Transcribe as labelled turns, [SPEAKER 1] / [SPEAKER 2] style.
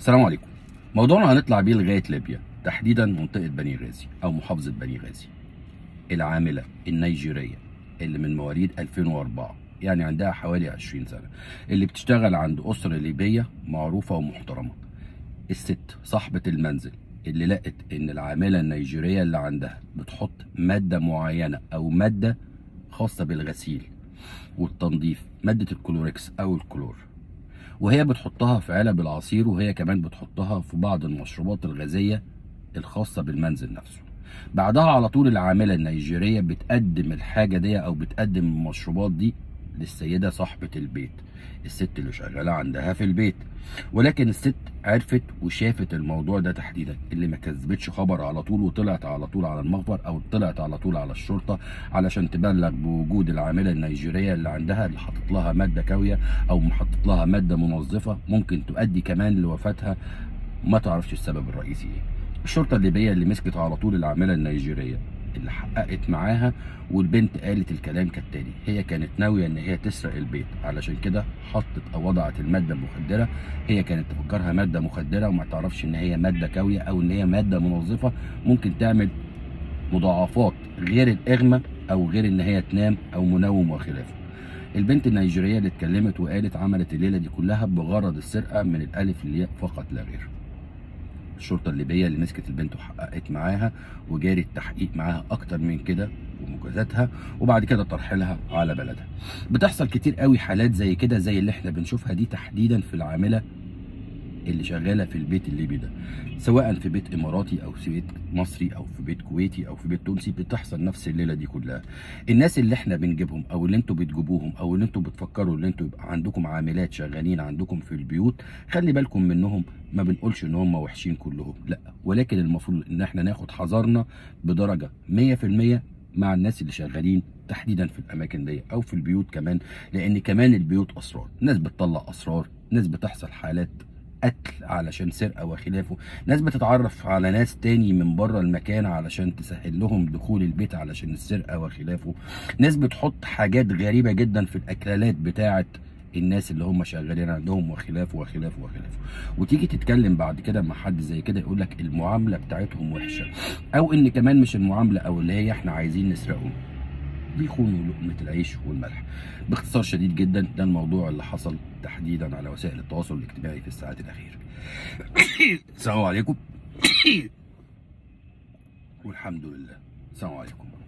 [SPEAKER 1] السلام عليكم موضوعنا هنطلع بيه لغايه ليبيا تحديدا منطقه بني غازي او محافظه بني غازي العامله النيجيريه اللي من مواليد 2004 يعني عندها حوالي 20 سنه اللي بتشتغل عند اسره ليبيه معروفه ومحترمه الست صاحبه المنزل اللي لقت ان العامله النيجيريه اللي عندها بتحط ماده معينه او ماده خاصه بالغسيل والتنظيف ماده الكلوركس او الكلور وهي بتحطها في علب العصير وهي كمان بتحطها في بعض المشروبات الغازيه الخاصه بالمنزل نفسه بعدها على طول العامله النيجيريه بتقدم الحاجه دي او بتقدم المشروبات دي للسيده صاحبه البيت الست اللي شغاله عندها في البيت ولكن الست عرفت وشافت الموضوع ده تحديدا اللي ما كذبتش خبر على طول وطلعت على طول على المخبر او طلعت على طول على الشرطه علشان تبلغ بوجود العامله النيجيريه اللي عندها اللي حاطط لها ماده كاويه او محطط لها ماده منظفه ممكن تؤدي كمان لوفاتها ما تعرفش السبب الرئيسي ايه الشرطه الليبيه اللي مسكت على طول العامله النيجيريه اللي حققت معاها والبنت قالت الكلام كالتالي هي كانت ناويه ان هي تسرق البيت علشان كده حطت او وضعت الماده المخدره هي كانت تفكرها ماده مخدره وما تعرفش ان هي ماده كاويه او ان هي ماده منظفه ممكن تعمل مضاعفات غير الاغمى او غير ان هي تنام او منوم وخلافه البنت النيجيريه اللي اتكلمت وقالت عملت الليله دي كلها بغرض السرقه من الالف للياء فقط لا غير الشرطه الليبيه اللي مسكت البنت وحققت معاها وجاري التحقيق معاها اكتر من كده ومجازاتها وبعد كده ترحيلها على بلدها بتحصل كتير قوي حالات زي كده زي اللي احنا بنشوفها دي تحديدا في العامله اللي شغاله في البيت الليبي ده سواء في بيت اماراتي او في بيت مصري او في بيت كويتي او في بيت تونسي بتحصل نفس الليله دي كلها الناس اللي احنا بنجيبهم او اللي انتوا بتجيبوهم او اللي انتوا بتفكروا اللي انتوا يبقى عندكم عاملات شغالين عندكم في البيوت خلي بالكم منهم ما بنقولش ان هم وحشين كلهم لا ولكن المفروض ان احنا ناخد حذرنا بدرجه 100% مع الناس اللي شغالين تحديدا في الاماكن دي او في البيوت كمان لان كمان البيوت اسرار ناس بتطلع اسرار ناس بتحصل حالات قتل علشان سرقه وخلافه ناس بتتعرف على ناس تاني من بره المكان علشان تسهل لهم دخول البيت علشان السرقه وخلافه ناس بتحط حاجات غريبه جدا في الاكلالات بتاعه الناس اللي هم شغالين عندهم وخلافه وخلافه وخلافه وتيجي تتكلم بعد كده مع حد زي كده يقول لك المعامله بتاعتهم وحشه او ان كمان مش المعامله او اللي هي احنا عايزين نسرقهم بيخونوا لقمة العيش والملح باختصار شديد جدا ده الموضوع اللي حصل تحديدا على وسائل التواصل الاجتماعي في الساعات الأخيرة السلام عليكم والحمد لله السلام عليكم